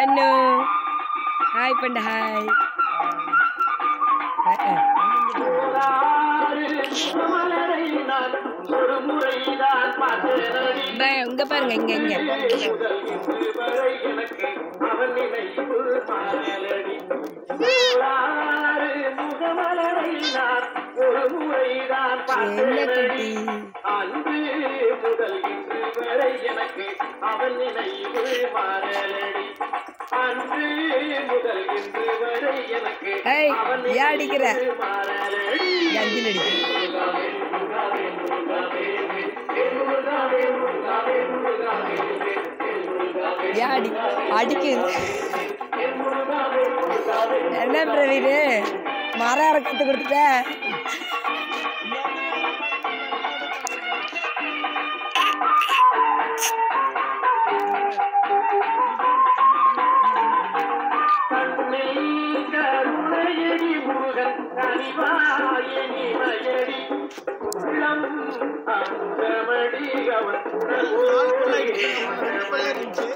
அண்ணு ஹாய் பண்ண ஹாய் இங்க பாருங்க இங்க இங்க என்ன குட்டி அன்று முதல் இன்று வரை எனக்கு அவன் நினைவு மாறலடி அன்று முதல் இன்று வரை எனக்கு ஏய் அவன் ஏன் அடிக்கிற மாறலடி அஞ்சில் அடிக்கிற ஏன் அடி அடிக்குது என்ன பிரவீனு மரம் இறக்கத்து கொடுத்துட்ட கண்ணில் கருணையடி முருகன் கனிவாயனி மயடி உள்ளம் அந்தமடி அவன்